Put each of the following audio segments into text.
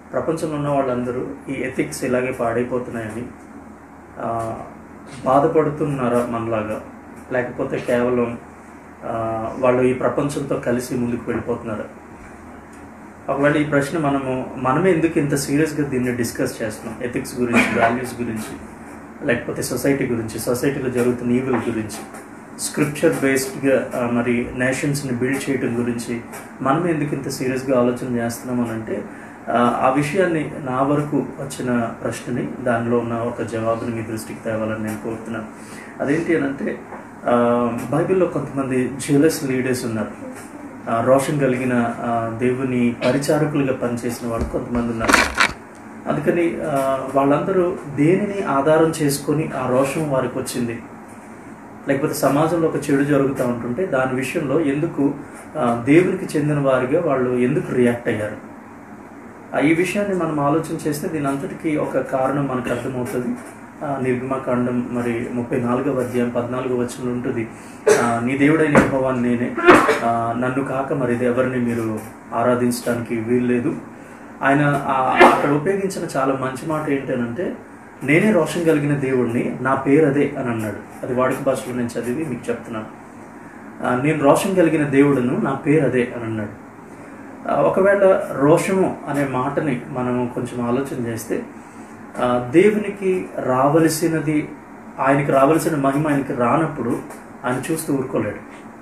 ప్రపంచంలో ఉన్న వాళ్ళందరూ ఈ ఎథిక్స్ ఇలాగే పాడైపోతున్నాయని ఆ, బాధపడుతున్నారా మనలాగా లేకపోతే కేవలం ఆ, వాళ్ళు ఈ ప్రపంచంతో కలిసి ముందుకు వెళ్ళిపోతున్నారా ఒకవేళ ఈ ప్రశ్న మనము మనమే ఎందుకు ఇంత సీరియస్గా దీన్ని డిస్కస్ చేస్తున్నాం ఎథిక్స్ గురించి వాల్యూస్ గురించి లేకపోతే సొసైటీ గురించి సొసైటీలో జరుగుతున్న ఈవిల్ గురించి స్క్రిప్చర్ బేస్డ్గా మరి నేషన్స్ని బిల్డ్ చేయడం గురించి మనమే ఎందుకు ఇంత సీరియస్గా ఆలోచన చేస్తున్నాం అని అంటే ఆ, ఆ విషయాన్ని నా వరకు వచ్చిన ప్రశ్నని దానిలో ఉన్న ఒక జవాబుని మీ దృష్టికి తేవాలని నేను కోరుతున్నాను అదేంటి అని అంటే ఆ, బైబిల్లో కొంతమంది జ్యువెలర్స్ లీడర్స్ ఉన్నారు ఆ, రోషం కలిగిన ఆ, దేవుని పరిచారకులుగా పనిచేసిన వాళ్ళు కొంతమంది ఉన్నారు అందుకని ఆ, వాళ్ళందరూ దేనిని ఆధారం చేసుకొని ఆ రోషం వారికి వచ్చింది లేకపోతే సమాజంలో ఒక చెడు జరుగుతూ ఉంటుంటే దాని విషయంలో ఎందుకు ఆ, దేవునికి చెందిన వారిగా వాళ్ళు ఎందుకు రియాక్ట్ అయ్యారు ఆ, ఈ విషయాన్ని మనం ఆలోచన చేస్తే దీని అంతటికీ ఒక కారణం మనకు అర్థమవుతుంది ఆ, నిర్గమకాండం మరి ముప్పై నాలుగవ అధ్యాయం పద్నాలుగో వచనంలో ఉంటుంది ఆ, నీ దేవుడైన యెహోవాను నేనే ఆ, నన్ను కాక మరి ఇది ఎవరిని మీరు ఆరాధించడానికి వీల్లేదు ఆయన ఆ, అక్కడ ఉపయోగించిన చాలా మంచి మాట ఏంటనంటే నేనే రోషం కలిగిన దేవుడిని నా పేరు అదే అని అన్నాడు అది వాడుక భాషలో నేను చదివి మీకు చెప్తున్నాను ఆ, నేను రోషం కలిగిన దేవుడును నా పేరు అదే అని అన్నాడు ఆ, ఒకవేళ రోషము అనే మాటని మనము కొంచెం ఆలోచన చేస్తే ఆ, దేవునికి రావలసినది ఆయనకి రావలసిన మహిమ ఆయనకి రానప్పుడు ఆయన చూస్తూ ఊరుకోలేడు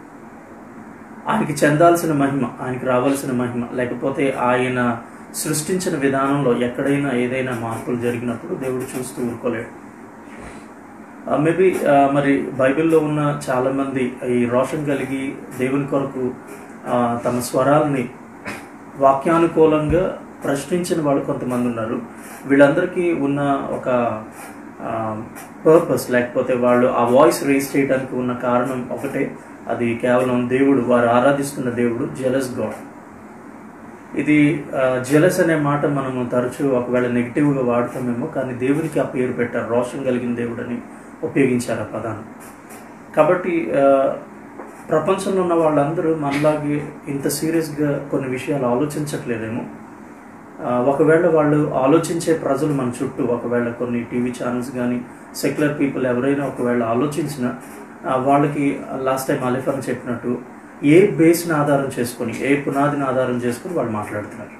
ఆయనకి చెందాల్సిన మహిమ ఆయనకి రావాల్సిన మహిమ లేకపోతే ఆయన సృష్టించిన విధానంలో ఎక్కడైనా ఏదైనా మార్పులు జరిగినప్పుడు దేవుడు చూస్తూ ఊరుకోలేడు మేబీ మరి బైబిల్లో ఉన్న చాలామంది ఈ రోషన్ కలిగి దేవుని కొరకు ఆ, తమ స్వరాల్ని వాక్యానుకూలంగా ప్రశ్నించిన వాళ్ళు కొంతమంది ఉన్నారు వీళ్ళందరికీ ఉన్న ఒక పర్పస్ లేకపోతే వాళ్ళు ఆ వాయిస్ రేస్ చేయడానికి ఉన్న కారణం ఒకటే అది కేవలం దేవుడు వారు ఆరాధిస్తున్న దేవుడు జెలస్ గాడ్ ఇది జెలస్ అనే మాట మనము తరచూ ఒకవేళ నెగిటివ్గా వాడతామేమో కానీ దేవునికి ఆ పేరు పెట్టారు రోషం కలిగిన దేవుడని ఉపయోగించారు ఆ పదాన్ని కాబట్టి ఆ, ప్రపంచంలో ఉన్న వాళ్ళందరూ మనలాగే ఇంత సీరియస్గా కొన్ని విషయాలు ఆలోచించట్లేదేమో ఆ, ఒకవేళ వాళ్ళు ఆలోచించే ప్రజలు మన చుట్టూ ఒకవేళ కొన్ని టీవీ ఛానల్స్ కానీ సెక్యులర్ పీపుల్ ఎవరైనా ఒకవేళ ఆలోచించినా ఆ, వాళ్ళకి లాస్ట్ టైం అలిఫాన్ చెప్పినట్టు ఏ బేస్ని ఆధారం చేసుకొని ఏ పునాదిని ఆధారం చేసుకొని వాళ్ళు మాట్లాడుతున్నారు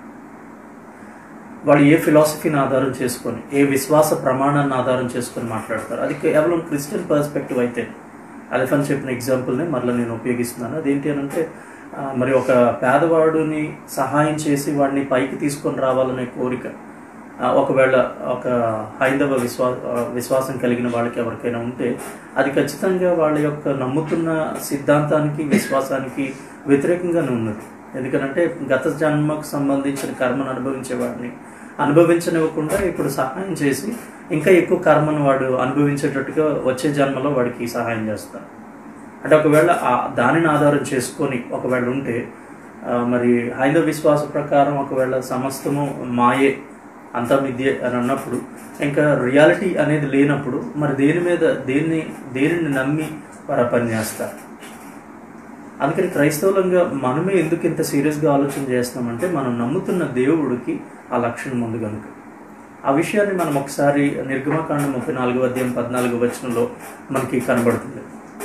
వాళ్ళు ఏ ఫిలాసఫీని ఆధారం చేసుకొని ఏ విశ్వాస ప్రమాణాన్ని ఆధారం చేసుకొని మాట్లాడతారు అది కేవలం క్రిస్టియన్ పర్స్పెక్టివ్ అయితే అలిఫాన్ చెప్పిన ఎగ్జాంపుల్ని మరలా నేను ఉపయోగిస్తున్నాను అదేంటి అని అంటే ఆ, మరి ఒక పేదవాడుని సహాయం చేసి వాడిని పైకి తీసుకొని రావాలనే కోరిక ఆ, ఒకవేళ ఒక హైందవ విశ్వా ఆ, విశ్వాసం కలిగిన వాళ్ళకి ఎవరికైనా ఉంటే అది ఖచ్చితంగా వాళ్ళ యొక్క నమ్ముతున్న సిద్ధాంతానికి విశ్వాసానికి వ్యతిరేకంగానే ఉన్నది ఎందుకంటే గత జన్మకు సంబంధించిన కర్మను అనుభవించే వాడిని అనుభవించనివ్వకుండా ఇప్పుడు సహాయం చేసి ఇంకా ఎక్కువ కర్మను వాడు అనుభవించేటట్టుగా వచ్చే జన్మలో వాడికి సహాయం చేస్తారు అంటే ఒకవేళ ఆ దానిని ఆధారం చేసుకొని ఒకవేళ ఉంటే ఆ, మరి హైందవ విశ్వాస ప్రకారం ఒకవేళ సమస్తము మాయే అంతా మిథ్యే అని అన్నప్పుడు ఇంకా రియాలిటీ అనేది లేనప్పుడు మరి దేని మీద దేన్ని దేనిని నమ్మి వారు ఆ పని చేస్తారు అందుకని క్రైస్తవులంగా మనమే ఎందుకు ఇంత సీరియస్గా ఆలోచన చేస్తున్నామంటే మనం నమ్ముతున్న దేవుడికి ఆ లక్షణం ఉంది కనుక ఆ విషయాన్ని మనం ఒకసారి నిర్గమకాండం ముప్పై నాలుగు అధ్యాయం పద్నాలుగు వచనంలో మనకి కనబడుతుంది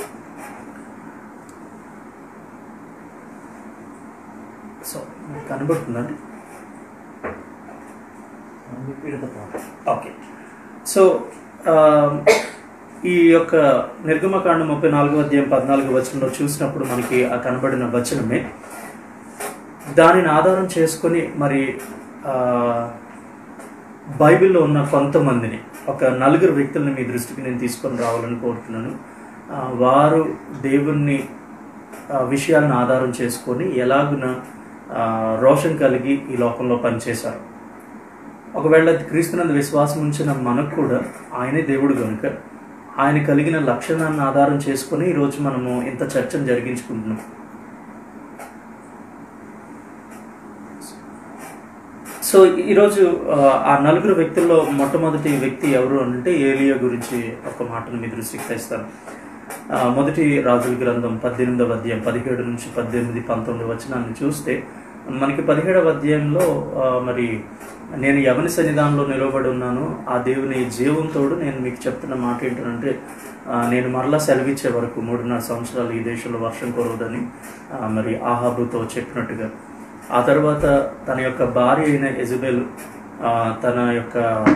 సో మీకు కనబడుతుందండి ఓకే సో ఆ, ఈ యొక్క నిర్గమకాండం ముప్పై నాలుగో అధ్యాయం పద్నాలుగు వచనంలో చూసినప్పుడు మనకి ఆ కనబడిన వచనమే దానిని ఆధారం చేసుకొని మరి ఆ, బైబిల్లో ఉన్న కొంతమందిని ఒక నలుగురు వ్యక్తుల్ని మీ దృష్టికి నేను తీసుకొని రావాలని కోరుతున్నాను ఆ, వారు దేవుణ్ణి ఆ, విషయాలను ఆధారం చేసుకొని ఎలాగున ఆ, రోషం కలిగి ఈ లోకంలో పనిచేశారు ఒకవేళ క్రీస్తునందు విశ్వాసం ఉంచిన మనకు కూడా ఆయనే దేవుడు కనుక ఆయన కలిగిన లక్షణాన్ని ఆధారం చేసుకొని ఈరోజు మనము ఇంత చర్చను జరిగించుకుంటున్నాం సో ఈరోజు ఆ, ఆ నలుగురు వ్యక్తుల్లో మొట్టమొదటి వ్యక్తి ఎవరు అంటే ఏలియా గురించి ఒక మాటను మీ దృష్టికి తెస్తాను ఆ, మొదటి రాజుల గ్రంథం పద్దెనిమిదవ అధ్యాయం పదిహేడు నుంచి పద్దెనిమిది పంతొమ్మిది వచనాన్ని చూస్తే మనకి పదిహేడవ అధ్యాయంలో ఆ, మరి నేను ఎవరి సన్నిధానంలో నిలబడి ఉన్నాను ఆ దేవుని జీవంతోడు నేను మీకు చెప్తున్న మాట ఏంటంటే ఆ, నేను మరలా సెలవిచ్చే వరకు మూడున్నర సంవత్సరాలు ఈ దేశంలో వర్షం కురవదని ఆ, మరి ఆహాబుతో చెప్పినట్టుగా ఆ తర్వాత తన యొక్క భార్య అయిన ఎజబెల్ ఆ, తన యొక్క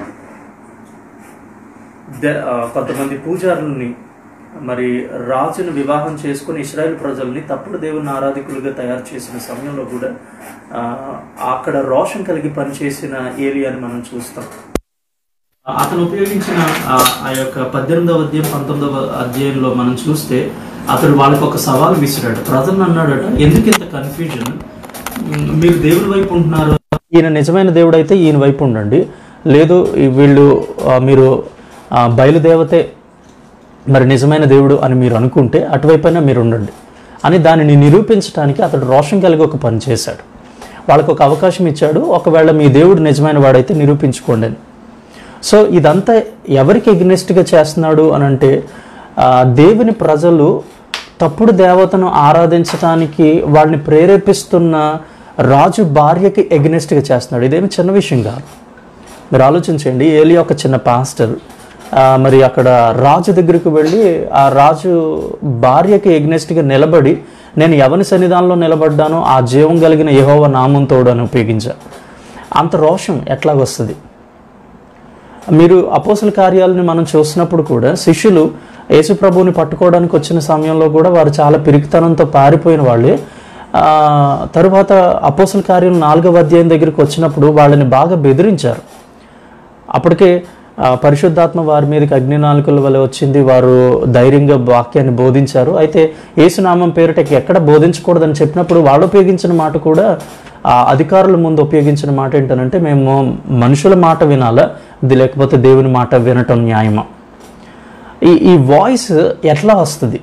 ద- ఆ, కొంతమంది పూజారుల్ని మరి రాజును వివాహం చేసుకుని ఇస్రాయేల్ ప్రజల్ని తప్పుడు దేవుని ఆరాధికులుగా తయారు చేసిన సమయంలో కూడా ఆ, అక్కడ రోషం కలిగి పనిచేసిన ఏలియాని మనం చూస్తాం అతను ఉపయోగించిన ఆ ఆ యొక్క పద్దెనిమిదవ అధ్యాయం పంతొమ్మిదవ అధ్యాయంలో మనం చూస్తే అతడు వాళ్ళకి ఒక సవాల్ విసిరాడు ప్రజలను అన్నాడట ఎందుకు ఇంత కన్ఫ్యూజన్ మీరు దేవుని వైపు ఉంటున్నారు ఈయన నిజమైన దేవుడు అయితే ఈయన వైపు ఉండండి లేదు ఈ వీళ్ళు ఆ, మీరు ఆ, బయలుదేవతే మరి నిజమైన దేవుడు అని మీరు అనుకుంటే అటువైపైనా మీరు ఉండండి అని దానిని నిరూపించడానికి అతడు రోషం కలిగి ఒక పని చేశాడు వాళ్ళకు ఒక అవకాశం ఇచ్చాడు ఒకవేళ మీ దేవుడు నిజమైన వాడైతే నిరూపించుకోండి అని సో ఇదంతా ఎవరికి ఎగ్నెస్ట్గా చేస్తున్నాడు అని అంటే ఆ, దేవుని ప్రజలు తప్పుడు దేవతను ఆరాధించడానికి వాళ్ళని ప్రేరేపిస్తున్న రాజు భార్యకి ఎగ్నెస్ట్గా చేస్తున్నాడు ఇదేమి చిన్న విషయం కాదు మీరు ఆలోచించండి ఏలి ఒక చిన్న పాస్టర్ ఆ, మరి అక్కడ రాజు దగ్గరికి వెళ్ళి ఆ రాజు భార్యకి ఎగ్నెస్ట్గా నిలబడి నేను ఎవరి సన్నిధానంలో నిలబడ్డానో ఆ జీవం కలిగిన యెహోవా నామం తోడు అని ఉపయోగించా అంత రోషం ఎట్లాగొస్తుంది మీరు అపోసల కార్యాలని మనం చూసినప్పుడు కూడా శిష్యులు యేసుప్రభువుని పట్టుకోవడానికి వచ్చిన సమయంలో కూడా వారు చాలా పిరికితనంతో పారిపోయిన వాళ్ళే ఆ, తరువాత అపోసల కార్యం నాలుగవ అధ్యాయం దగ్గరికి వచ్చినప్పుడు వాళ్ళని బాగా బెదిరించారు అప్పటికే ఆ, పరిశుద్ధాత్మ వారి మీదకి అగ్నినాలుకల వల్ల వచ్చింది వారు ధైర్యంగా వాక్యాన్ని బోధించారు అయితే ఏసునామం పేరిట ఎక్కడ బోధించకూడదని చెప్పినప్పుడు వాళ్ళు ఉపయోగించిన మాట కూడా ఆ అధికారుల ముందు ఉపయోగించిన మాట ఏంటనంటే మేము మనుషుల మాట వినాలా ఇది లేకపోతే దేవుని మాట వినటం న్యాయమా ఈ ఈ వాయిస్ ఎట్లా వస్తుంది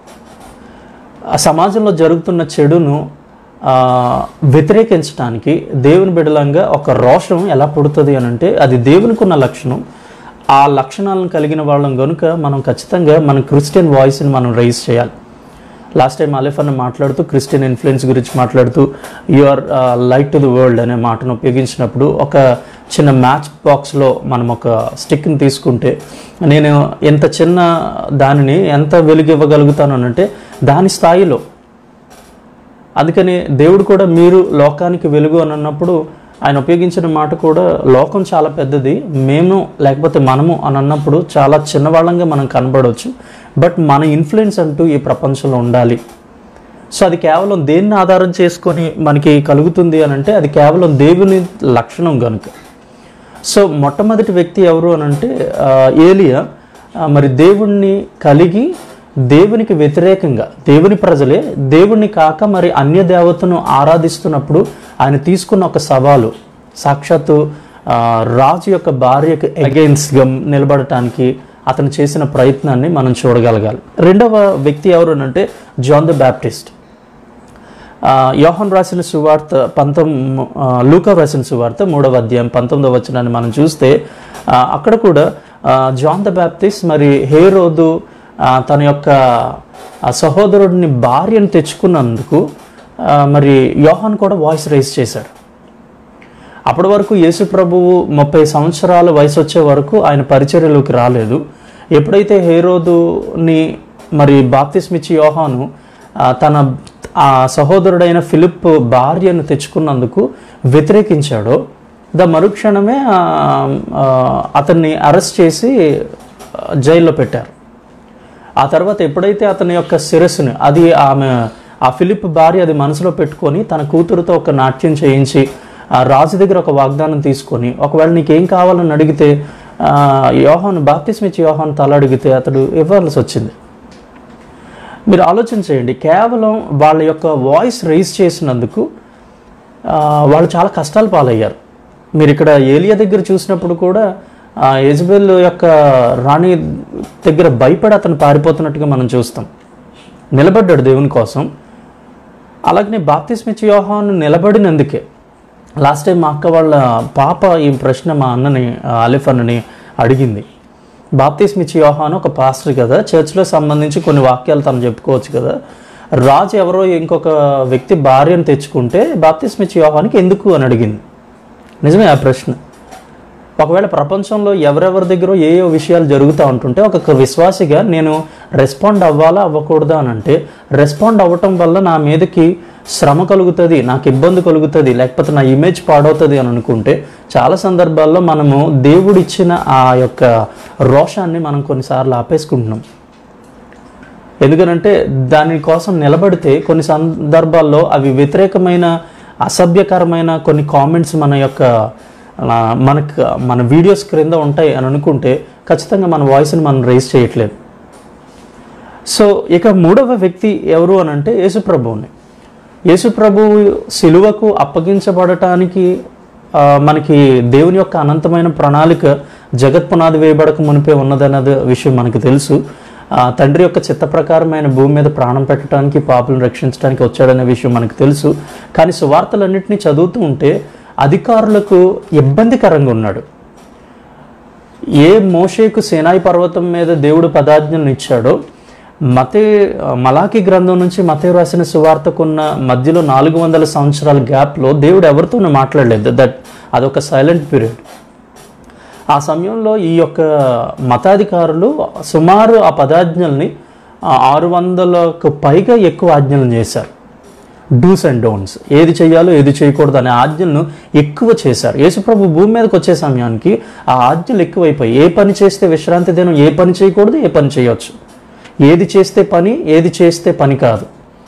ఆ సమాజంలో జరుగుతున్న చెడును ఆ, వ్యతిరేకించడానికి దేవుని బిడలంగా ఒక రోషం ఎలా పుడుతుంది అని అంటే అది దేవునికి ఉన్న లక్షణం ఆ లక్షణాలను కలిగిన వాళ్ళం కనుక మనం ఖచ్చితంగా మన క్రిస్టియన్ వాయిస్ని మనం రైజ్ చేయాలి లాస్ట్ టైం అలిఫ్ అన్న మాట్లాడుతూ క్రిస్టియన్ ఇన్ఫ్లుయెన్స్ గురించి మాట్లాడుతూ you are light to the world అనే మాటను ఉపయోగించినప్పుడు ఒక చిన్న మ్యాచ్ బాక్స్లో మనం ఒక స్టిక్ని తీసుకుంటే నేను ఎంత చిన్న దానిని ఎంత వెలుగు ఇవ్వగలుగుతాను అని అంటే దాని స్థాయిలో అందుకని దేవుడు కూడా మీరు లోకానికి వెలుగు అని అన్నప్పుడు ఆయన ఉపయోగించిన మాట కూడా లోకం చాలా పెద్దది మేము లేకపోతే మనము అని అన్నప్పుడు చాలా చిన్నవాళ్ళంగా మనం కనబడవచ్చు బట్ మన ఇన్ఫ్లుయెన్స్ అంటూ ఈ ప్రపంచంలో ఉండాలి సో అది కేవలం దేన్ని ఆధారం చేసుకొని మనకి కలుగుతుంది అని అంటే అది కేవలం దేవుని లక్షణం కనుక సో మొట్టమొదటి వ్యక్తి ఎవరు అని అంటే ఆ, ఏలియా ఆ, మరి దేవుణ్ణి కలిగి దేవునికి వ్యతిరేకంగా దేవుని ప్రజలే దేవుణ్ణి కాక మరి అన్య దేవతను ఆరాధిస్తున్నప్పుడు ఆయన తీసుకున్న ఒక సవాలు సాక్షాత్తు ఆ, రాజు యొక్క భార్యకు అగెయిన్స్ట్గా నిలబడటానికి అతను చేసిన ప్రయత్నాన్ని మనం చూడగలగాలి రెండవ వ్యక్తి ఎవరు అని అంటే జాన్ ద బ్యాప్టిస్ట్ ఆ, యోహన్ రాసిన సువార్త పంతొమ్మిది లూకా రాసిన సువార్త మూడవ అధ్యాయం పంతొమ్మిదవ వచనాన్ని మనం చూస్తే ఆ, అక్కడ కూడా ఆ, జాన్ ద బ్యాప్టిస్ట్ మరి హేరోదు ఆ, తన యొక్క ఆ సహోదరుడిని భార్యను తెచ్చుకున్నందుకు ఆ, మరి యోహాన్ కూడా వాయిస్ రైజ్ చేశాడు అప్పటి వరకు యేసు ప్రభువు ముప్పై సంవత్సరాల వయసు వచ్చే వరకు ఆయన పరిచర్యలోకి రాలేదు ఎప్పుడైతే హేరోదుని మరి బాప్తిస్మిచ్చి యోహాను ఆ, తన ఆ సహోదరుడైన ఫిలిప్ భార్యను తెచ్చుకున్నందుకు వ్యతిరేకించాడో ద మరుక్షణమే ఆ, ఆ, అతన్ని అరెస్ట్ చేసి ఆ, జైల్లో పెట్టారు ఆ తర్వాత ఎప్పుడైతే అతని యొక్క శిరస్సుని అది ఆమె ఆ ఫిలిప్ భార్య అది మనసులో పెట్టుకొని తన కూతురుతో ఒక నాట్యం చేయించి ఆ రాజు దగ్గర ఒక వాగ్దానం తీసుకొని ఒకవేళ నీకేం కావాలని అడిగితే ఆ, యోహాను బాప్తిస్మిచ్చి యోహాను తల అడిగితే అతడు ఇవ్వాల్సి వచ్చింది మీరు ఆలోచన చేయండి కేవలం వాళ్ళ యొక్క వాయిస్ రైజ్ చేసినందుకు ఆ, వాళ్ళు చాలా కష్టాలు పాలయ్యారు మీరు ఇక్కడ ఏలియా దగ్గర చూసినప్పుడు కూడా ఆ యజ్బెల్ యొక్క రాణి దగ్గర భయపడి అతను పారిపోతున్నట్టుగా మనం చూస్తాం నిలబడ్డాడు దేవుని కోసం అలాగనే బాప్తిస్మిచ్చి యోహాను నిలబడినందుకే లాస్ట్ టైం మా అక్క వాళ్ళ పాప ఈ ప్రశ్న మా అన్నని ఆ, అలిఫ్ అన్నని అడిగింది బాప్తిస్మిచ్చి యోహాను ఒక పాస్టర్ కదా చర్చ్లో సంబంధించి కొన్ని వాక్యాలు తను చెప్పుకోవచ్చు కదా రాజు ఎవరో ఇంకొక వ్యక్తి భార్యను తెచ్చుకుంటే బాప్తిస్మిచ్ యోహానికి ఎందుకు అని అడిగింది నిజమే ఆ ప్రశ్న ఒకవేళ ప్రపంచంలో ఎవరెవరి దగ్గర ఏ ఏ విషయాలు జరుగుతూ ఉంటుంటే ఒక విశ్వాసిగా నేను రెస్పాండ్ అవ్వాలా అవ్వకూడదా అని అంటే రెస్పాండ్ అవ్వటం వల్ల నా మీదకి శ్రమ కలుగుతుంది నాకు ఇబ్బంది కలుగుతుంది లేకపోతే నా ఇమేజ్ పాడవుతుంది అని అనుకుంటే చాలా సందర్భాల్లో మనము దేవుడిచ్చిన ఆ యొక్క రోషాన్ని మనం కొన్నిసార్లు ఆపేసుకుంటున్నాం ఎందుకనంటే దానికోసం నిలబడితే కొన్ని సందర్భాల్లో అవి వ్యతిరేకమైన అసభ్యకరమైన కొన్ని కామెంట్స్ మన యొక్క ఆ, మనకు మన వీడియోస్ క్రింద ఉంటాయి అని అనుకుంటే ఖచ్చితంగా మన వాయిస్ని మనం రేస్ చేయట్లేదు సో ఇక మూడవ వ్యక్తి ఎవరు అని అంటే యేసుప్రభువుని యేసుప్రభువు సిలువకు అప్పగించబడటానికి ఆ, మనకి దేవుని యొక్క అనంతమైన ప్రణాళిక జగత్పునాది వేయబడక మునిపే ఉన్నదన్నది విషయం మనకు తెలుసు ఆ, తండ్రి యొక్క చిత్త ప్రకారమైన భూమి మీద ప్రాణం పెట్టడానికి పాపులను రక్షించడానికి వచ్చాడనే విషయం మనకు తెలుసు కానీ సువార్తలన్నింటినీ చదువుతూ ఉంటే అధికారులకు ఇబ్బందికరంగా ఉన్నాడు ఏ మోషేకు సేనాయి పర్వతం మీద దేవుడు పదాజ్ఞలను ఇచ్చాడో మతే మలాకి గ్రంథం నుంచి మతే రాసిన సువార్తకున్న మధ్యలో నాలుగు వందల సంవత్సరాల గ్యాప్లో దేవుడు ఎవరితోనూ మాట్లాడలేదు దట్ అదొక సైలెంట్ పీరియడ్ ఆ సమయంలో ఈ యొక్క మతాధికారులు సుమారు ఆ పదాజ్ఞల్ని ఆ ఆరు వందలకు పైగా ఎక్కువ ఆజ్ఞలను చేశారు డూస్ అండ్ డోంట్స్ ఏది చేయాలో ఏది చేయకూడదు అనే ఆజ్ఞలను ఎక్కువ చేశారు యేసుప్రభు భూమి మీదకి వచ్చే సమయానికి ఆ ఆజ్ఞలు ఎక్కువైపోయి ఏ పని చేస్తే విశ్రాంతి దినం ఏ పని చేయకూడదు ఏ పని చేయొచ్చు ఏది చేస్తే పని ఏది చేస్తే పని కాదు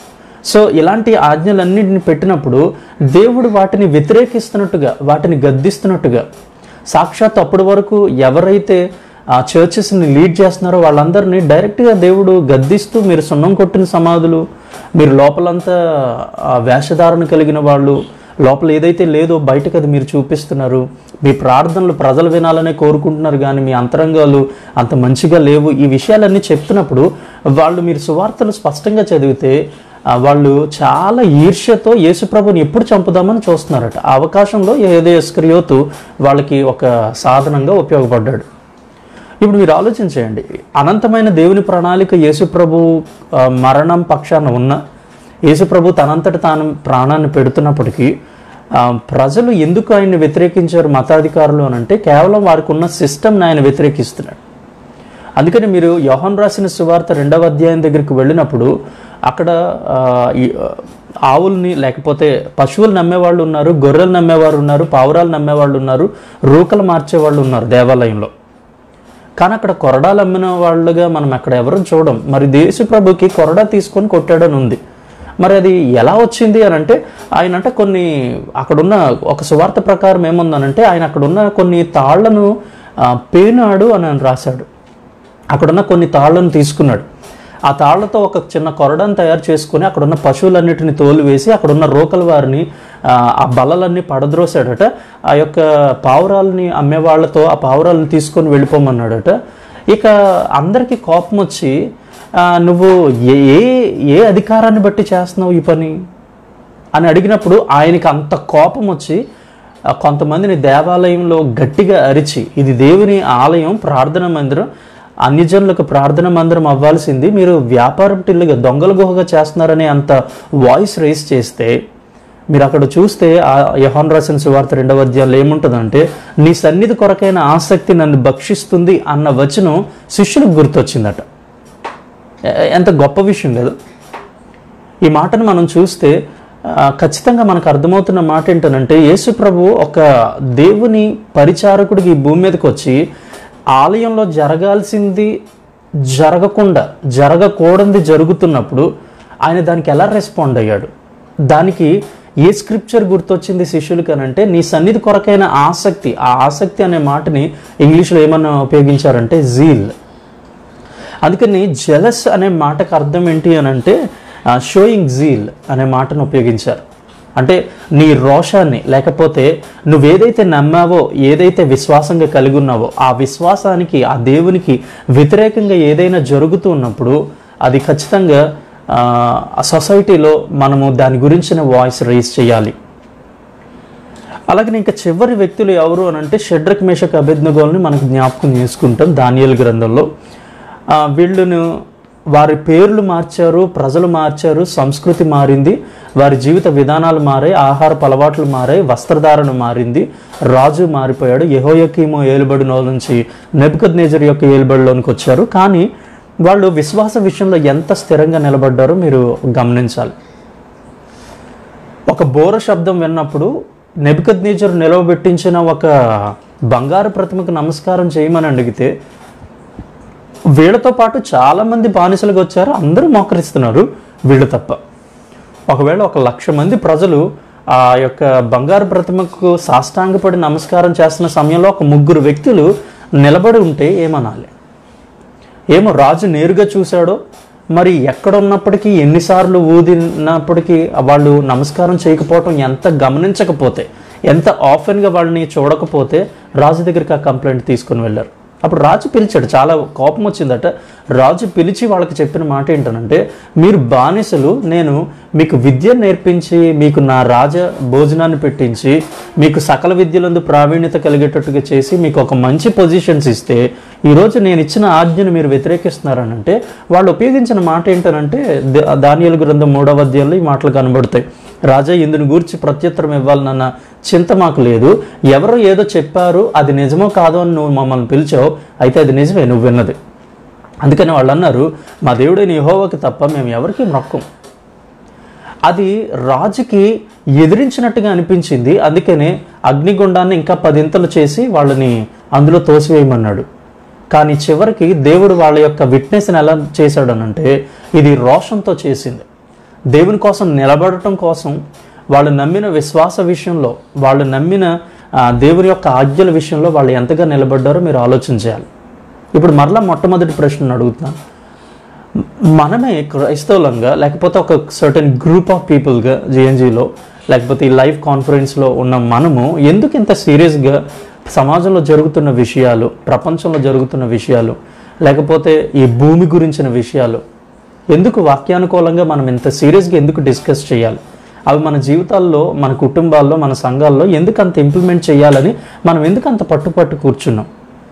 సో ఇలాంటి ఆజ్ఞలన్నింటిని పెట్టినప్పుడు దేవుడు వాటిని వ్యతిరేకిస్తున్నట్టుగా వాటిని గద్దిస్తున్నట్టుగా సాక్షాత్ అప్పటి వరకు ఎవరైతే ఆ చర్చెస్ని లీడ్ చేస్తున్నారో వాళ్ళందరినీ డైరెక్ట్గా దేవుడు గద్దిస్తూ మీరు సున్నం కొట్టిన సమాధులు మీరు లోపలంతా ఆ వేషధారణ కలిగిన వాళ్ళు లోపల ఏదైతే లేదో బయటకు అది మీరు చూపిస్తున్నారు మీ ప్రార్థనలు ప్రజలు వినాలనే కోరుకుంటున్నారు కానీ మీ అంతరంగాలు అంత మంచిగా లేవు ఈ విషయాలన్నీ చెప్తున్నప్పుడు వాళ్ళు మీరు సువార్తలు స్పష్టంగా చదివితే ఆ, వాళ్ళు చాలా ఈర్ష్యతో యేసుప్రభుని ఎప్పుడు చంపుదామని చూస్తున్నారట ఆ అవకాశంలో ఏదో ఇస్కరియోతు వాళ్ళకి ఒక సాధనంగా ఉపయోగపడ్డాడు ఇప్పుడు మీరు ఆలోచించేయండి అనంతమైన దేవుని ప్రణాళిక యేసుప్రభు ఆ, మరణం పక్షాన ఉన్న యేసుప్రభు తనంతట తాను ప్రాణాన్ని పెడుతున్నప్పటికీ ఆ, ప్రజలు ఎందుకు ఆయన్ని వ్యతిరేకించారు మతాధికారులు అని అంటే కేవలం వారికి ఉన్న సిస్టమ్ని ఆయన వ్యతిరేకిస్తున్నాడు అందుకని మీరు యోహన్ రాసిన సువార్త రెండవ అధ్యాయం దగ్గరికి వెళ్ళినప్పుడు అక్కడ ఆ, ఈ, ఆ, ఆవుల్ని లేకపోతే పశువులు నమ్మేవాళ్ళు ఉన్నారు గొర్రెలు నమ్మేవారు ఉన్నారు పావురాలు నమ్మేవాళ్ళు ఉన్నారు రూకలు మార్చేవాళ్ళు ఉన్నారు దేవాలయంలో కానీ అక్కడ కొరడాలు అమ్మిన వాళ్ళుగా మనం అక్కడ ఎవరు చూడం మరి దేశప్రభుకి కొరడా తీసుకొని కొట్టాడని ఉంది మరి అది ఎలా వచ్చింది అని అంటే ఆయన అంటే కొన్ని అక్కడున్న ఒక సువార్త ప్రకారం ఏముందనంటే ఆయన అక్కడున్న కొన్ని తాళ్లను ఆ, పేనాడు అని ఆయన రాశాడు అక్కడున్న కొన్ని తాళ్లను తీసుకున్నాడు ఆ తాళ్లతో ఒక చిన్న కొరడాను తయారు చేసుకుని అక్కడున్న పశువులన్నిటిని తోలు వేసి అక్కడున్న రోకల వారిని ఆ, ఆ బలలన్నీ పడద్రోసాడట ఆ యొక్క పావురాలని అమ్మే వాళ్ళతో ఆ పావురాలను తీసుకొని వెళ్ళిపోమన్నాడట ఇక అందరికీ కోపం వచ్చి ఆ, నువ్వు ఏ ఏ- ఏ అధికారాన్ని బట్టి చేస్తున్నావు ఈ పని అని అడిగినప్పుడు ఆయనకి అంత కోపం వచ్చి ఆ, కొంతమందిని దేవాలయంలో గట్టిగా అరిచి ఇది దేవుని ఆలయం ప్రార్థన మందిరం అన్యజనులకు ప్రార్థన మందిరం అవ్వాల్సింది మీరు వ్యాపారం టిల్లుగా దొంగల గుహగా చేస్తున్నారనే అంత వాయిస్ రేస్ చేస్తే మీరు అక్కడ చూస్తే ఆ యహాన్ రాసిన సువార్త రెండవ అధ్యాయంలో ఏముంటుందంటే నీ సన్నిధి కొరకైన ఆసక్తి నన్ను భక్షిస్తుంది అన్న వచనం శిష్యులకు గుర్తొచ్చిందట ఎ- ఎంత గొప్ప విషయం కదా ఈ మాటను మనం చూస్తే ఆ, ఖచ్చితంగా మనకు అర్థమవుతున్న మాట ఏంటనంటే యేసు ప్రభు ఒక దేవుని పరిచారకుడికి ఈ భూమి మీదకి వచ్చి ఆలయంలో జరగాల్సింది జరగకుండా జరగకూడనిది జరుగుతున్నప్పుడు ఆయన దానికి ఎలా రెస్పాండ్ అయ్యాడు దానికి ఏ స్క్రిప్చర్ గుర్తొచ్చింది శిష్యులకి అని అంటే నీ సన్నిధి కొరకైన ఆసక్తి ఆ ఆసక్తి అనే మాటని ఇంగ్లీష్లో ఏమన్నా ఉపయోగించారంటే జీల్ అందుకని జెలస్ అనే మాటకు అర్థం ఏంటి అని అంటే షోయింగ్ జీల్ అనే మాటను ఉపయోగించారు అంటే నీ రోషాన్ని లేకపోతే నువ్వేదైతే నమ్మావో ఏదైతే విశ్వాసంగా కలిగి ఉన్నావో ఆ విశ్వాసానికి ఆ దేవునికి వ్యతిరేకంగా ఏదైనా జరుగుతూ ఉన్నప్పుడు అది ఖచ్చితంగా ఆ, ఆ సొసైటీలో మనము దాని గురించిన వాయిస్ రైజ్ చేయాలి అలాగే ఇంకా చివరి వ్యక్తులు ఎవరు అని అంటే షడ్రక్ మేషక్ అభిజ్ఞగోల్ని మనకు జ్ఞాపకం చేసుకుంటాం దానియల్ గ్రంథంలో ఆ, వీళ్ళను వారి పేర్లు మార్చారు ప్రజలు మార్చారు సంస్కృతి మారింది వారి జీవిత విధానాలు మారాయి ఆహారపు అలవాట్లు మారాయి వస్త్రధారణ మారింది రాజు మారిపోయాడు యెహోయాకీము ఏలుబడిలో నుంచి నెబుకద్ నేజర్ యొక్క ఏలుబడిలోనికి వచ్చారు కానీ వాళ్ళు విశ్వాస విషయంలో ఎంత స్థిరంగా నిలబడ్డారో మీరు గమనించాలి ఒక బోర శబ్దం విన్నప్పుడు నెబికద్ నేచర్ నిలవబెట్టించిన ఒక బంగారు ప్రతిమకు నమస్కారం చేయమని అడిగితే వీళ్ళతో పాటు చాలామంది బానిసలుగా వచ్చారు అందరూ మోకరిస్తున్నారు వీళ్ళు తప్ప ఒకవేళ ఒక లక్ష మంది ప్రజలు ఆ యొక్క బంగారు ప్రతిమకు సాష్టాంగపడి నమస్కారం చేస్తున్న సమయంలో ఒక ముగ్గురు వ్యక్తులు నిలబడి ఉంటే ఏమనాలి ఏమో రాజు నేరుగా చూశాడో మరి ఎక్కడ ఉన్నప్పటికీ ఎన్నిసార్లు ఊదినప్పటికీ వాళ్ళు నమస్కారం చేయకపోవటం ఎంత గమనించకపోతే ఎంత ఆఫెన్గా వాళ్ళని చూడకపోతే రాజు దగ్గరికి ఆ కంప్లైంట్ తీసుకుని వెళ్ళారు అప్పుడు రాజు పిలిచాడు చాలా కోపం వచ్చిందట రాజు పిలిచి వాళ్ళకి చెప్పిన మాట ఏంటనంటే మీరు బానిసలు నేను మీకు విద్య నేర్పించి మీకు నా రాజ భోజనాన్ని పెట్టించి మీకు సకల విద్యలందు ప్రావీణ్యత కలిగేటట్టుగా చేసి మీకు ఒక మంచి పొజిషన్స్ ఇస్తే ఈరోజు నేను ఇచ్చిన ఆజ్ఞను మీరు వ్యతిరేకిస్తున్నారనంటే వాళ్ళు ఉపయోగించిన మాట ఏంటనంటే ద- దానియేలు గ్రంథం మూడవ అధ్యాయంలో ఈ మాటలు కనబడతాయి రాజా ఇందుని గూర్చి ప్రత్యుత్తరం ఇవ్వాలన్న చింత మాకు లేదు ఎవరో ఏదో చెప్పారు అది నిజమో కాదో అని నువ్వు మమ్మల్ని పిలిచావు అయితే అది నిజమే నువ్వు విన్నది అందుకని వాళ్ళు అన్నారు మా దేవుడైన యెహోవాకి తప్ప మేము ఎవరికి మొక్కం అది రాజుకి ఎదిరించినట్టుగా అనిపించింది అందుకనే అగ్నిగుండాన్ని ఇంకా పదింతలు చేసి వాళ్ళని అందులో తోసివేయమన్నాడు కానీ చివరికి దేవుడు వాళ్ళ యొక్క విట్నెస్ని ఎలా చేశాడనంటే ఇది రోషంతో చేసింది దేవుని కోసం నిలబడటం కోసం వాళ్ళు నమ్మిన విశ్వాస విషయంలో వాళ్ళు నమ్మిన ఆ, దేవుని యొక్క ఆజ్ఞల విషయంలో వాళ్ళు ఎంతగా నిలబడ్డారో మీరు ఆలోచన చేయాలి ఇప్పుడు మరలా మొట్టమొదటి ప్రశ్న అడుగుతున్నాను మనమే క్రైస్తవులంగా లేకపోతే ఒక సర్టన్ గ్రూప్ ఆఫ్ పీపుల్గా జేఎన్జీలో లేకపోతే ఈ లైవ్ కాన్ఫరెన్స్లో ఉన్న మనము ఎందుకు ఇంత సీరియస్గా సమాజంలో జరుగుతున్న విషయాలు ప్రపంచంలో జరుగుతున్న విషయాలు లేకపోతే ఈ భూమి గురించిన విషయాలు ఎందుకు వాక్యానుకూలంగా మనం ఇంత సీరియస్గా ఎందుకు డిస్కస్ చేయాలి అవి మన జీవితాల్లో మన కుటుంబాల్లో మన సంఘాల్లో ఎందుకు అంత ఇంప్లిమెంట్ చేయాలని మనం ఎందుకు అంత పట్టుపట్టు కూర్చున్నాం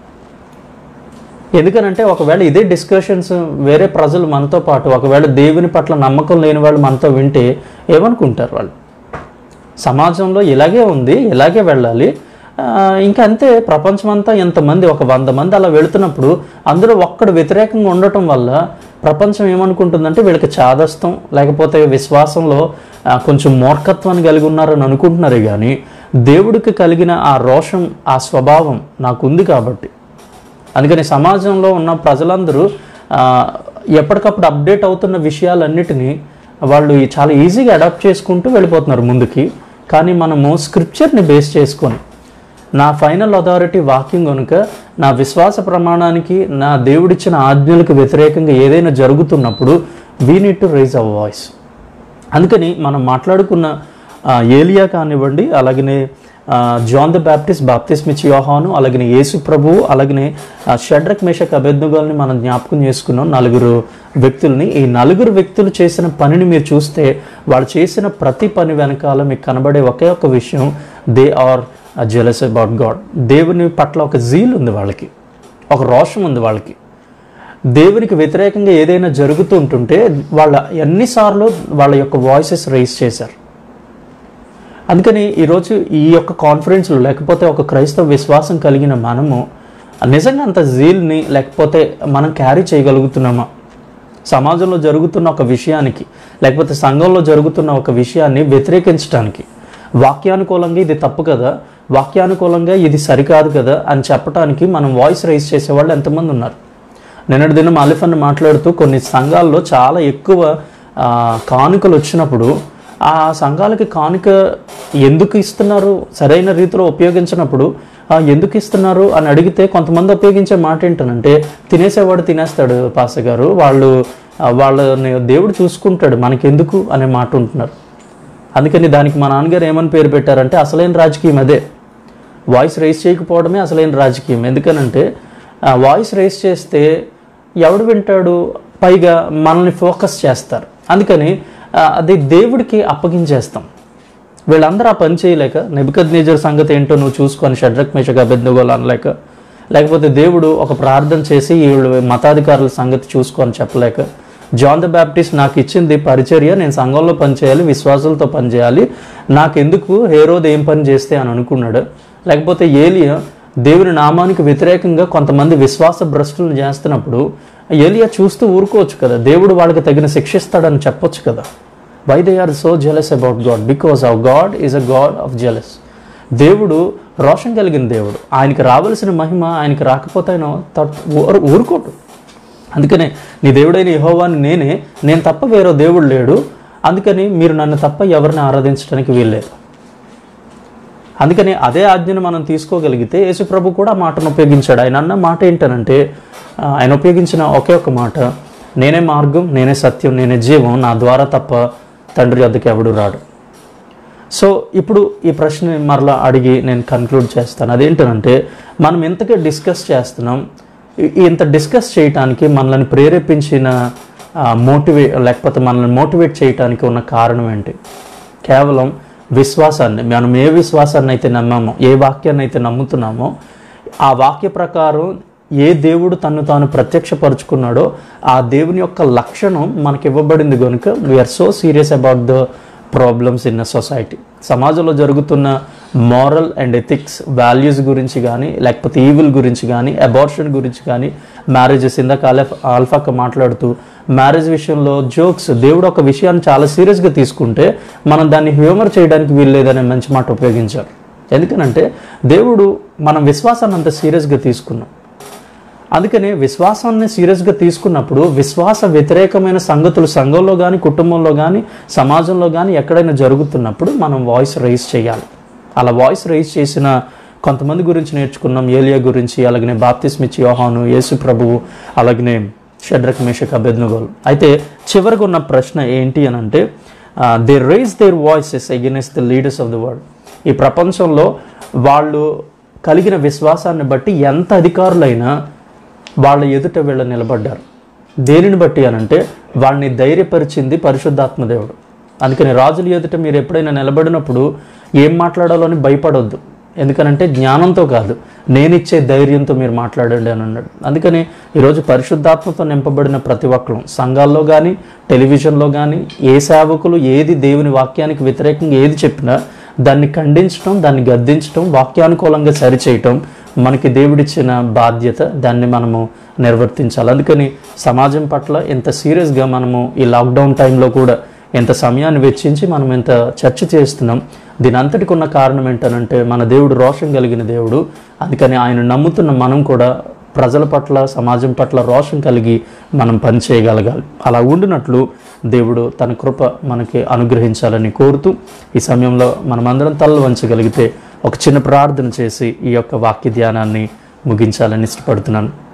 ఎందుకనంటే ఒకవేళ ఇదే డిస్కషన్స్ వేరే ప్రజలు మనతో పాటు ఒకవేళ దేవుని పట్ల నమ్మకం లేని వాళ్ళు మనతో వింటే ఏమనుకుంటారు వాళ్ళు సమాజంలో ఇలాగే ఉంది ఇలాగే వెళ్ళాలి ఆ, ఇంకా అంతే ప్రపంచమంతా ఎంతమంది ఒక వంద మంది అలా వెళుతున్నప్పుడు అందులో ఒక్కడు వ్యతిరేకంగా ఉండటం వల్ల ప్రపంచం ఏమనుకుంటుందంటే వీళ్ళకి చాదస్తం లేకపోతే విశ్వాసంలో ఆ, కొంచెం మూర్ఖత్వాన్ని కలిగి ఉన్నారని అనుకుంటున్నారే కానీ దేవుడికి కలిగిన ఆ రోషం ఆ స్వభావం నాకుంది కాబట్టి అందుకని సమాజంలో ఉన్న ప్రజలందరూ ఆ, ఎప్పటికప్పుడు అప్డేట్ అవుతున్న విషయాలన్నిటినీ వాళ్ళు ఈ- చాలా ఈజీగా అడాప్ట్ చేసుకుంటూ వెళ్ళిపోతున్నారు ముందుకి కానీ మనము స్క్రిప్చర్ని బేస్ చేసుకొని నా ఫైనల్ అథారిటీ వాక్యం కనుక నా విశ్వాస ప్రమాణానికి నా దేవుడిచ్చిన ఆజ్ఞలకు వ్యతిరేకంగా ఏదైనా జరుగుతున్నప్పుడు we need to raise our voice అందుకని మనం మాట్లాడుకున్న ఆ, ఏలియా కానివ్వండి అలాగనే ఆ, జాన్ ద బ్యాప్టిస్ట్ బాప్తిస్మిచ్ యోహాను అలాగనే యేసు ప్రభువు అలాగనే ఆ, షడ్రక్ మేషక్ అభెజ్ఞుగాల్ని మనం జ్ఞాపకం చేసుకున్నాం నలుగురు వ్యక్తుల్ని ఈ నలుగురు వ్యక్తులు చేసిన పనిని మీరు చూస్తే వాళ్ళు చేసిన ప్రతి పని వెనకాల మీకు కనబడే ఒకే ఒక విషయం they are jealous about God దేవుని పట్ల ఒక జీల్ ఉంది వాళ్ళకి ఒక రోషం ఉంది వాళ్ళకి దేవునికి వ్యతిరేకంగా ఏదైనా జరుగుతూ ఉంటుంటే వాళ్ళ ఎన్నిసార్లు వాళ్ళ యొక్క వాయిసెస్ రైజ్ చేశారు అందుకని ఈరోజు ఈ యొక్క కాన్ఫరెన్స్లో లేకపోతే ఒక క్రైస్తవ విశ్వాసం కలిగిన మనము నిజంగా అంత జీల్ని లేకపోతే మనం క్యారీ చేయగలుగుతున్నామా సమాజంలో జరుగుతున్న ఒక విషయానికి లేకపోతే సంఘంలో జరుగుతున్న ఒక విషయాన్ని వ్యతిరేకించడానికి వాక్యానుకూలంగా ఇది తప్పు కదా వాక్యానుకూలంగా ఇది సరికాదు కదా అని చెప్పడానికి మనం వాయిస్ రైజ్ చేసేవాళ్ళు ఎంతమంది ఉన్నారు నిన్నటి దినం అలిఫన్ మాట్లాడుతూ కొన్ని సంఘాల్లో చాలా ఎక్కువ ఆ, కానుకలు వచ్చినప్పుడు ఆ సంఘాలకి కానుక ఎందుకు ఇస్తున్నారు సరైన రీతిలో ఉపయోగించినప్పుడు ఆ, ఎందుకు ఇస్తున్నారు అని అడిగితే కొంతమంది ఉపయోగించే మాట ఏంటనంటే తినేసేవాడు తినేస్తాడు పాస గారు వాళ్ళు ఆ, వాళ్ళని దేవుడు చూసుకుంటాడు మనకెందుకు అనే మాట ఉంటున్నారు అందుకని దానికి మా నాన్నగారు ఏమని పేరు పెట్టారంటే అసలైన రాజకీయం అదే వాయిస్ రైస్ చేయకపోవడమే అసలైన రాజకీయం ఎందుకనంటే ఆ వాయిస్ రైస్ చేస్తే ఎవడు వింటాడు పైగా మనల్ని ఫోకస్ చేస్తారు అందుకని ఆ, అది దేవుడికి అప్పగించేస్తాం వీళ్ళందరూ ఆ పని చేయలేక నెబికద్ నేజర్ సంగతి ఏంటో నువ్వు చూసుకొని షడ్రక్ మేషగా బెద్దగోలు అనలేక లేకపోతే దేవుడు ఒక ప్రార్థన చేసి వీళ్ళు మతాధికారుల సంగతి చూసుకొని చెప్పలేక జాన్ ద బ్యాప్టిస్ట్ నాకు ఇచ్చింది పరిచర్య నేను సంఘంలో పనిచేయాలి విశ్వాసులతో పనిచేయాలి నాకెందుకు హేరోద్ ఏం పని చేస్తే అని అనుకున్నాడు లేకపోతే ఏలియా దేవుని నామానికి వ్యతిరేకంగా కొంతమంది విశ్వాస భ్రష్టులను చేస్తున్నప్పుడు ఏలియా చూస్తూ ఊరుకోవచ్చు కదా దేవుడు వాళ్ళకి తగిన శిక్షిస్తాడని చెప్పొచ్చు కదా why they are so jealous about God because of God is a God of jealous దేవుడు రోషం కలిగిన దేవుడు ఆయనకి రావలసిన మహిమ ఆయనకి రాకపోతే ఆయన తట్- ఊరు- ఊరుకోడు అందుకనే నీ దేవుడైన యెహోవాని నేనే నేను తప్ప వేరే దేవుడు లేడు అందుకని మీరు నన్ను తప్ప ఎవరిని ఆరాధించడానికి వీల్లేదు అందుకని అదే ఆజ్ఞను మనం తీసుకోగలిగితే యేసుప్రభు కూడా ఆ మాటను ఉపయోగించాడు ఆయన అన్న మాట ఏంటనంటే ఆ, ఆయన ఉపయోగించిన ఒకే ఒక మాట నేనే మార్గం నేనే సత్యం నేనే జీవం నా ద్వారా తప్ప తండ్రి వద్దకు ఎవడు రాడు సో ఇప్పుడు ఈ ప్రశ్న మరలా అడిగి నేను కన్క్లూడ్ చేస్తాను అదేంటంటే మనం ఇంతగా డిస్కస్ చేస్తున్నాం ఈ- ఇంత డిస్కస్ చేయటానికి మనల్ని ప్రేరేపించిన మోటివే లేకపోతే మనల్ని మోటివేట్ చేయటానికి ఉన్న కారణం ఏంటి కేవలం విశ్వాసాన్ని మనం ఏ విశ్వాసాన్ని అయితే నమ్మామో ఏ వాక్యాన్ని అయితే నమ్ముతున్నామో ఆ వాక్య ప్రకారం ఏ దేవుడు తను తాను ప్రత్యక్షపరుచుకున్నాడో ఆ దేవుని యొక్క లక్షణం మనకి ఇవ్వబడింది కనుక we are so serious about the problems in a society సమాజంలో జరుగుతున్న మారల్ అండ్ ఎథిక్స్ వాల్యూస్ గురించి కానీ లేకపోతే ఈవిల్ గురించి కానీ అబార్షన్ గురించి కానీ మ్యారేజెస్ ఇందాక ఆల్ఫా ఆల్ఫాక మాట్లాడుతూ మ్యారేజ్ విషయంలో జోక్స్ దేవుడు ఒక విషయాన్ని చాలా సీరియస్గా తీసుకుంటే మనం దాన్ని హ్యూమర్ చేయడానికి వీల్లేదనే మంచి మాట ఉపయోగించారు ఎందుకనంటే దేవుడు మనం విశ్వాసాన్ని అంత సీరియస్గా తీసుకున్నాం అందుకని విశ్వాసాన్ని సీరియస్గా తీసుకున్నప్పుడు విశ్వాస వ్యతిరేకమైన సంగతులు సంఘంలో కానీ కుటుంబంలో కానీ సమాజంలో కానీ ఎక్కడైనా జరుగుతున్నప్పుడు మనం వాయిస్ రైజ్ చేయాలి అలా వాయిస్ రైజ్ చేసిన కొంతమంది గురించి నేర్చుకున్నాం ఏలియా గురించి అలాగనే బాప్తిస్మిచ్చి యోహాను యేసు ప్రభువు అలాగనే షడ్రక్ మేషక్ అభెజ్ఞగోలు అయితే చివరికి ఉన్న ప్రశ్న ఏంటి అని అంటే they raise their voices against the leaders of the world ఈ ప్రపంచంలో వాళ్ళు కలిగిన విశ్వాసాన్ని బట్టి ఎంత అధికారులైనా వాళ్ళ ఎదుట వీళ్ళ నిలబడ్డారు దేనిని బట్టి అనంటే వాళ్ళని ధైర్యపరిచింది పరిశుద్ధాత్మ దేవుడు అందుకని రాజుల ఎదుట మీరు ఎప్పుడైనా నిలబడినప్పుడు ఏం మాట్లాడాలో అని భయపడొద్దు ఎందుకనంటే జ్ఞానంతో కాదు నేనిచ్చే ధైర్యంతో మీరు మాట్లాడండి అని అన్నాడు అందుకని ఈరోజు పరిశుద్ధాత్మతో నింపబడిన ప్రతి ఒక్కరు సంఘాల్లో కానీ టెలివిజన్లో కానీ ఏ సేవకులు ఏది దేవుని వాక్యానికి వ్యతిరేకంగా ఏది చెప్పినా దాన్ని ఖండించడం దాన్ని గద్దించడం వాక్యానుకూలంగా సరిచేయటం మనకి దేవుడిచ్చిన బాధ్యత దాన్ని మనము నిర్వర్తించాలి అందుకని సమాజం పట్ల ఎంత సీరియస్గా మనము ఈ లాక్డౌన్ టైంలో కూడా ఎంత సమయాన్ని వెచ్చించి మనం ఎంత చర్చ చేస్తున్నాం దీని అంతటికి ఉన్న కారణం ఏంటనంటే మన దేవుడు రోషం కలిగిన దేవుడు అందుకని ఆయన నమ్ముతున్న మనం కూడా ప్రజల పట్ల సమాజం పట్ల రోషం కలిగి మనం పని చేయగలగాలి అలా ఉండినట్లు దేవుడు తన కృప మనకి అనుగ్రహించాలని కోరుతూ ఈ సమయంలో మనమందరం తల్ల వంచగలిగితే ఒక చిన్న ప్రార్థన చేసి ఈ యొక్క వాక్య ధ్యానాన్ని ముగించాలని ఇష్టపడుతున్నాను